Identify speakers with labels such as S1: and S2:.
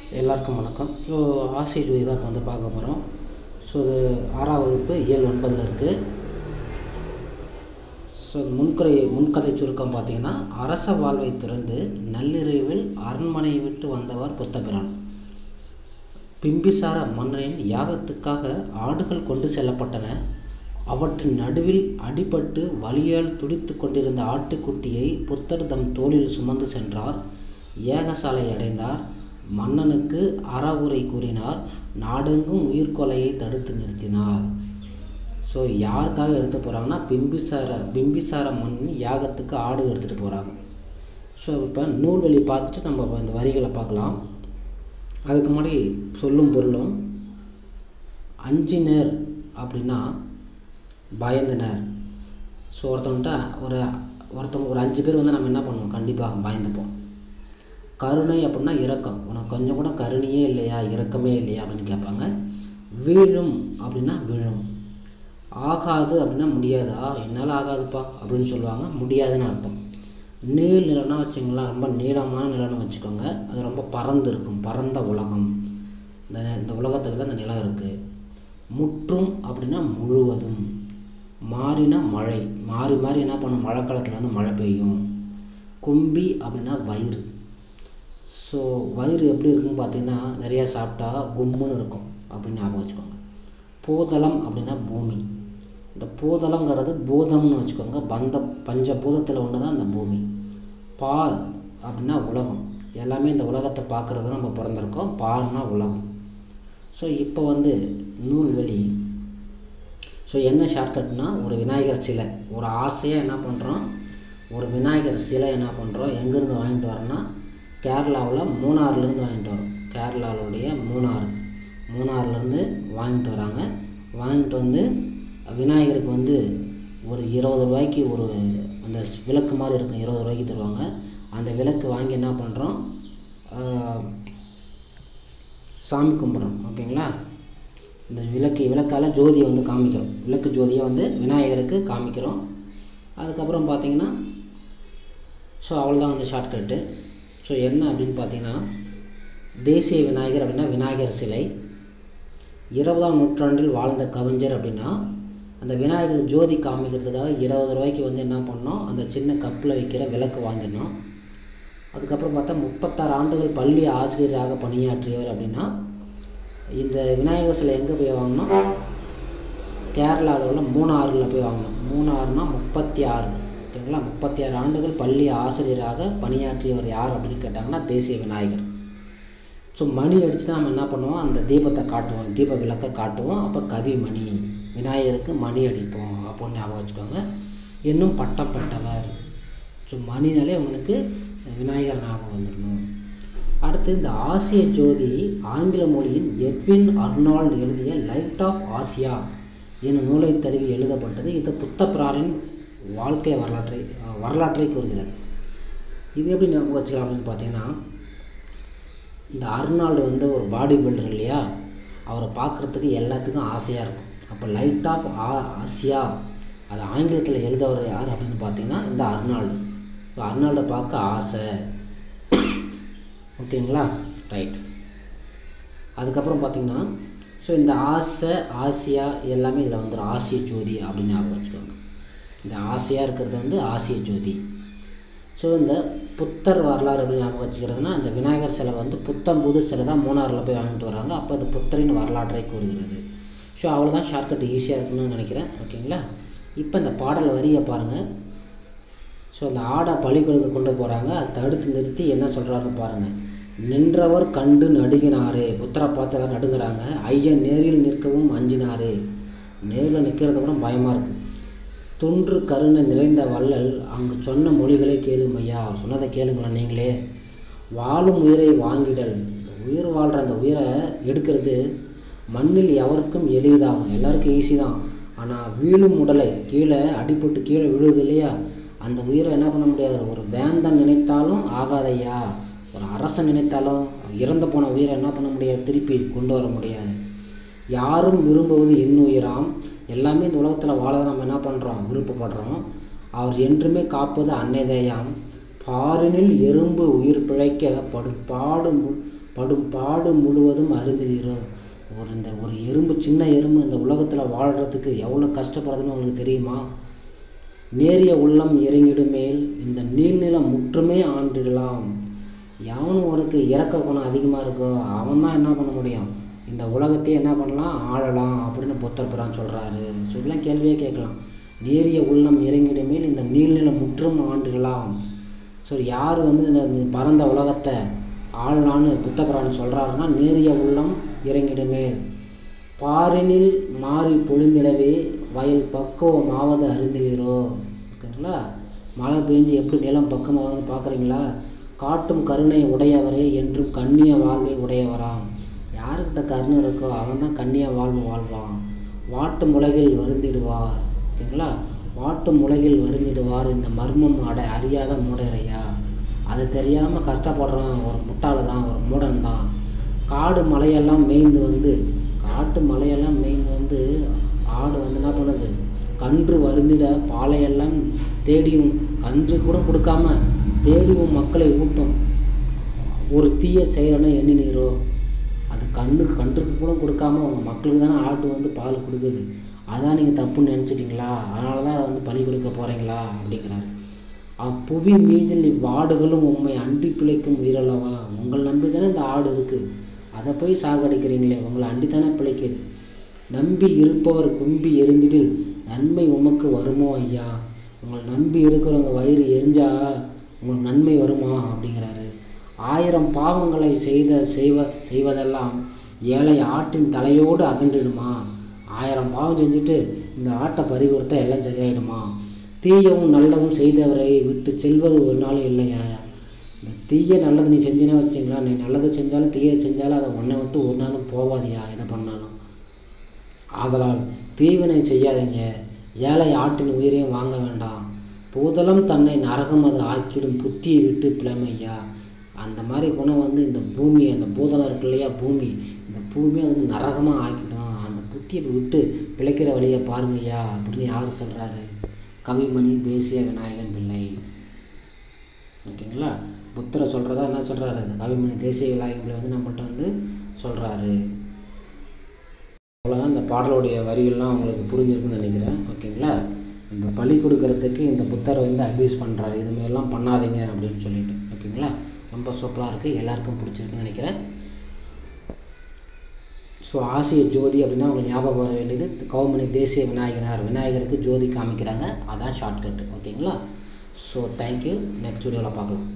S1: எல்லாருக்கும் வணக்கம் ஸோ ஆசிய ஜோதி தான் இப்போ வந்து பார்க்க போகிறோம் ஸோ இது ஆறாம் வகுப்பு இயல் ஒன்பதில் இருக்குது ஸோ முன்கதை முன்கதை சுருக்கம் பார்த்தீங்கன்னா அரச வாழ்வை துறந்து நள்ளிரவில் அரண்மனையை விட்டு வந்தவர் புத்தபிரான் பிம்பிசார மன்னரின் யாகத்துக்காக ஆடுகள் கொண்டு செல்லப்பட்டன அவற்றின் நடுவில் அடிபட்டு வலியால் துடித்து கொண்டிருந்த ஆட்டுக்குட்டியை புத்தர் தம் தோளில் சுமந்து சென்றார் ஏகசாலை அடைந்தார் மன்னனுக்கு அறவுரை கூறினார் நாடெங்கும் உயிர்கொலையை தடுத்து நிறுத்தினார் ஸோ யாருக்காக எடுத்து போகிறாங்கன்னா பிம்பிசார பிம்பிசார மன்னன் யாகத்துக்கு ஆடு எடுத்துகிட்டு போகிறாங்க ஸோ இப்போ நூல்வழி பார்த்துட்டு நம்ம இந்த வரிகளை பார்க்கலாம் அதுக்கு முன்னாடி சொல்லும் பொருளும் அஞ்சினர் அப்படின்னா பயந்தனர் ஸோ ஒருத்தவன்கிட்ட ஒரு ஒருத்தவங்க ஒரு அஞ்சு பேர் வந்து நம்ம என்ன பண்ணுவோம் கண்டிப்பாக பயந்துப்போம் கருணை அப்படின்னா இரக்கம் உனக்கு கொஞ்சம் கூட கருணையே இல்லையா இரக்கமே இல்லையா அப்படின்னு கேட்பாங்க வீழும் அப்படின்னா விழும் ஆகாது அப்படின்னா முடியாதா என்னால் ஆகாதுப்பா அப்படின்னு சொல்லுவாங்க முடியாதுன்னு அர்த்தம் நீள் நிலம்னா வச்சுங்களேன் ரொம்ப நீளமான நிலம்னு வச்சுக்கோங்க அது ரொம்ப பறந்து இருக்கும் பரந்த உலகம் இந்த இந்த உலகத்தில் தான் இந்த நிலம் இருக்குது முற்றும் அப்படின்னா முழுவதும் மாறினா மழை மாறி மாறி என்ன பண்ணும் மழை காலத்தில் வந்து மழை பெய்யும் கும்பி அப்படின்னா வயிறு ஸோ வயிறு எப்படி இருக்குன்னு பார்த்தீங்கன்னா நிறையா சாப்பிட்டா கும்முன்னு இருக்கும் அப்படின்னு ஞாபகம் வச்சுக்கோங்க பூதளம் அப்படின்னா பூமி இந்த பூதளங்கிறது பூதம்னு வச்சுக்கோங்க பந்த பஞ்ச பூதத்தில் ஒன்று தான் இந்த பூமி பார் அப்படின்னா உலகம் எல்லாமே இந்த உலகத்தை பார்க்குறது நம்ம பிறந்திருக்கோம் பார்னா உலகம் ஸோ இப்போ வந்து நூல்வெளி ஸோ என்ன ஷார்ட்கட்னா ஒரு விநாயகர் சிலை ஒரு ஆசையாக என்ன பண்ணுறோம் ஒரு விநாயகர் சிலை என்ன பண்ணுறோம் எங்கேருந்து வாங்கிட்டு வரோன்னா கேரளாவில் மூணாறுலேருந்து வாங்கிட்டு வரோம் கேரளாவுடைய மூணாறு மூணாறுலேருந்து வாங்கிட்டு வராங்க வாங்கிட்டு வந்து விநாயகருக்கு வந்து ஒரு இருபது ரூபாய்க்கு ஒரு அந்த விளக்கு மாதிரி இருக்கும் இருபது ரூபாய்க்கு தருவாங்க அந்த விளக்கு வாங்கி என்ன பண்ணுறோம் சாமி கும்பிட்றோம் ஓகேங்களா இந்த விளக்கு விளக்கால் ஜோதியை வந்து காமிக்கிறோம் விளக்கு ஜோதியை வந்து விநாயகருக்கு காமிக்கிறோம் அதுக்கப்புறம் பார்த்திங்கன்னா ஸோ அவ்வளோதான் வந்து ஷார்ட்கட்டு ஸோ என்ன அப்படின்னு பார்த்தீங்கன்னா தேசிய விநாயகர் அப்படின்னா விநாயகர் சிலை இருபதாம் நூற்றாண்டில் வாழ்ந்த கவிஞர் அப்படின்னா அந்த விநாயகர் ஜோதி காமிக்கிறதுக்காக இருபது ரூபாய்க்கு வந்து என்ன பண்ணோம் அந்த சின்ன கப்பில் வைக்கிற விளக்கு வாங்கினோம் அதுக்கப்புறம் பார்த்தா முப்பத்தாறு ஆண்டுகள் பள்ளி ஆசிரியராக பணியாற்றியவர் அப்படின்னா இந்த விநாயகர் சிலை எங்கே போய் வாங்கினோம் கேரளாவில் உள்ள மூணாறில் போய் வாங்கினோம் மூணாறுனா முப்பத்தி ஆறு ஓகேங்களா முப்பத்தி ஆறு ஆண்டுகள் பள்ளி ஆசிரியராக பணியாற்றியவர் யார் அப்படின்னு கேட்டாங்கன்னா தேசிய விநாயகர் ஸோ மணி அடித்து தான் நம்ம என்ன பண்ணுவோம் அந்த தீபத்தை காட்டுவோம் தீப விளக்கை காட்டுவோம் அப்போ கவி மணி விநாயகருக்கு மணி அடிப்போம் அப்படின்னு ஞாபகம் வச்சுக்கோங்க இன்னும் பட்டம் பெற்றவர் ஸோ மணினாலே உங்களுக்கு விநாயகர் ஞாபகம் வந்துடணும் அடுத்து இந்த ஆசிய ஜோதி ஆங்கில மொழியின் எட்வின் அர்னால்டு எழுதிய லைட் ஆஃப் ஆசியா என்னும் நூலை தழுவி எழுதப்பட்டது இது புத்தபிராரின் வாழ்க்கை வரலாற்றை வரலாற்றை கூறுகிறது இது எப்படி ஞாபகம் வச்சுக்கலாம் அப்படின்னு பார்த்தீங்கன்னா இந்த அர்னால்டு வந்து ஒரு பாடி பில்டர் இல்லையா அவரை பார்க்குறதுக்கு எல்லாத்துக்கும் ஆசையாக இருக்கும் அப்போ லைட் ஆஃப் ஆ ஆசியா அது ஆங்கிலத்தில் எழுதவர் யார் அப்படின்னு பார்த்தீங்கன்னா இந்த அர்னால்டு ஸோ அர்னால்டை பார்க்க ஆசை ஓகேங்களா ரைட் அதுக்கப்புறம் பார்த்திங்கன்னா ஸோ இந்த ஆசை ஆசியா எல்லாமே இதில் வந்துடும் ஆசிய ஜோதி அப்படின்னு ஞாபகம் வச்சுக்கோங்க இந்த ஆசையாக இருக்கிறது வந்து ஆசிய ஜோதி ஸோ இந்த புத்தர் வரலாறு எப்படி ஞாபகம் வச்சுக்கிறதுனா இந்த விநாயகர் சிலை வந்து புத்தம் புது சிலை தான் மூணாறில் போய் வாங்கிட்டு வராங்க அப்போ அது புத்தரின் வரலாற்றை கூறுகிறது ஸோ அவ்வளோதான் ஷார்ட்கட் ஈஸியாக இருக்குன்னு நினைக்கிறேன் ஓகேங்களா இப்போ இந்த பாடல் வரியை பாருங்கள் ஸோ அந்த ஆடை பழி கொடுக்க கொண்டு போகிறாங்க அதை தடுத்து நிறுத்தி என்ன சொல்கிறாருன்னு பாருங்கள் நின்றவர் கண்டு நடுங்கினாரே புத்தரை பார்த்து எல்லாம் நடுங்கிறாங்க ஐயன் நேரில் நிற்கவும் அஞ்சினாரே நேரில் நிற்கிறத கூட பயமாக இருக்குது துன்று கருணை நிறைந்த வள்ளல் அங்கு சொன்ன மொழிகளை கேளும் ஐயா சொன்னதை கேளுங்களேன் நீங்களே வாழும் உயிரை வாங்கிடல் உயிர் வாழ்கிற அந்த உயிரை எடுக்கிறது மண்ணில் எவருக்கும் எளிதாகும் எல்லாருக்கும் ஈஸி தான் ஆனால் வீழும் உடலை கீழே அடிபட்டு கீழே விழுது இல்லையா அந்த உயிரை என்ன பண்ண முடியாது ஒரு வேந்தன் நினைத்தாலும் ஆகாதையா ஒரு அரசன் நினைத்தாலும் இறந்து போன உயிரை என்ன பண்ண முடியாது திருப்பி கொண்டு வர முடியாது யாரும் விரும்புவது இன்னுயிராம் எல்லாமே இந்த உலகத்தில் வாழ நம்ம என்ன பண்ணுறோம் விருப்பப்படுறோம் அவர் என்றுமே காப்பது அன்னைதேயாம் பாரினில் எறும்பு உயிர் பிழைக்க படும் பாடு மு- படும் பாடு முழுவதும் அறிந்திரோ ஒரு இந்த ஒரு எறும்பு சின்ன எறும்பு இந்த உலகத்தில் வாழ்கிறதுக்கு எவ்வளோ கஷ்டப்படுதுன்னு உங்களுக்கு தெரியுமா நேரிய உள்ளம் இறங்கிடுமேல் இந்த நீள்நிலம் முற்றுமே ஆண்டிடலாம் எவன் ஒருக்கு இறக்க குணம் அதிகமாக இருக்கோ அவன் தான் என்ன பண்ண முடியும் இந்த உலகத்தையே என்ன பண்ணலாம் ஆளலாம் அப்படின்னு புத்தர் பிரான் சொல்கிறாரு ஸோ இதெல்லாம் கேள்வியே கேட்கலாம் நேரிய உள்ளம் இறங்கிடுமேல் இந்த நீள்நிலம் முற்றும் ஆண்டிடலாம் ஸோ யார் வந்து இந்த இந்த பரந்த உலகத்தை ஆளலான்னு புத்தபிரான் சொல்கிறாருன்னா நேரிய உள்ளம் இறங்கிடுமேல் பாரினில் மாறி பொழிந்திடவே வயல் பக்குவம் ஆவது அறிந்திலீரோ ஓகேங்களா மழை பெஞ்சு எப்படி நிலம் பக்கமாகுதுன்னு பார்க்குறீங்களா காட்டும் கருணை உடையவரே என்றும் கண்ணிய வாழ்வை உடையவராம் யாருக்கிட்ட கருணை இருக்கோ அவன் தான் கண்ணிய வாழ்வு வாழ்வான் வாட்டும் உலகில் வருந்திடுவார் ஓகேங்களா வாட்டும் உலகில் வருந்திடுவார் இந்த மர்மம் அடை அறியாத மூடரையா அது தெரியாமல் கஷ்டப்படுறான் ஒரு முட்டாள் தான் ஒரு மூடன் தான் காடு மலையெல்லாம் மேய்ந்து வந்து காட்டு மலையெல்லாம் மேய்ந்து வந்து ஆடு வந்து என்ன பண்ணுது கன்று வருந்திட பாலையெல்லாம் தேடியும் கன்று கூட கொடுக்காம தேடியும் மக்களை ஊட்டும் ஒரு தீய செயலனை எண்ணினீரோ அது கண்ணுக்கு கன்றுக்கு கூட கொடுக்காம அவங்க மக்களுக்கு தானே ஆட்டு வந்து பால் கொடுக்குது அதான் நீங்கள் தப்புன்னு நினச்சிட்டிங்களா அதனால தான் வந்து பலி கொடுக்க போகிறீங்களா அப்படிங்கிறாரு அப்புவி மீதில் இவ்வாடுகளும் உண்மை அண்டி பிழைக்கும் உயிரல்லவா உங்கள் நம்பி தானே இந்த ஆடு இருக்குது அதை போய் சாகடிக்கிறீங்களே உங்களை அண்டி தானே பிழைக்குது நம்பி இருப்பவர் கும்பி எரிந்திடில் நன்மை உமக்கு வருமோ ஐயா உங்களை நம்பி இருக்கிறவங்க வயிறு எரிஞ்சா உங்களுக்கு நன்மை வருமா அப்படிங்கிறாரு ஆயிரம் பாவங்களை செய்த செய்வ செய்வதெல்லாம் ஏழை ஆட்டின் தலையோடு அகன்றிடுமா ஆயிரம் பாவம் செஞ்சுட்டு இந்த ஆட்டை பறி கொடுத்தா எல்லாம் சரியாயிடுமா தீயவும் நல்லதும் செய்தவரை விட்டு செல்வது ஒரு நாள் இல்லையா இந்த தீய நல்லது நீ செஞ்சினே வச்சிங்களா நீ நல்லது செஞ்சாலும் தீய செஞ்சாலும் அதை உன்னை விட்டு ஒரு நாளும் போவாதியா எதை பண்ணாலும் ஆதலால் தீவினை செய்யாதீங்க ஏழை ஆட்டின் உயிரையும் வாங்க வேண்டாம் பூதலம் தன்னை நரகம் அது ஆக்கிடும் புத்தியை விட்டு பிளமையா அந்த மாதிரி குணம் வந்து இந்த பூமி அந்த பூதலம் இருக்கு இல்லையா பூமி இந்த பூமியை வந்து நரகமாக ஆக்கிடும் அந்த புத்தியை விட்டு பிழைக்கிற வழியை பாருங்கய்யா அப்படின்னு யார் சொல்கிறாரு கவிமணி தேசிய விநாயகன் பிள்ளை ஓகேங்களா புத்தரை சொல்கிறதா என்ன சொல்கிறாரு அந்த கவிமணி தேசிய விநாயகன் பிள்ளை வந்து நம்மள்ட்ட வந்து சொல்கிறாரு அவ்வளோதான் இந்த பாடலுடைய வரிகள்லாம் உங்களுக்கு புரிஞ்சிருக்குன்னு நினைக்கிறேன் ஓகேங்களா இந்த பலி கொடுக்கறதுக்கு இந்த புத்தர் வந்து அட்வைஸ் பண்ணுறாரு இதுமாரிலாம் பண்ணாதீங்க அப்படின்னு சொல்லிட்டு ஓகேங்களா ரொம்ப சூப்பராக இருக்குது எல்லாருக்கும் பிடிச்சிருக்குன்னு நினைக்கிறேன் ஸோ ஆசிய ஜோதி அப்படின்னா உங்களுக்கு ஞாபகம் வர வேண்டியது கவுமணி தேசிய விநாயகனார் விநாயகருக்கு ஜோதி காமிக்கிறாங்க அதான் ஷார்ட்கட்டு ஓகேங்களா ஸோ தேங்க்யூ நெக்ஸ்ட் வீடியோவில் பார்க்கலாம்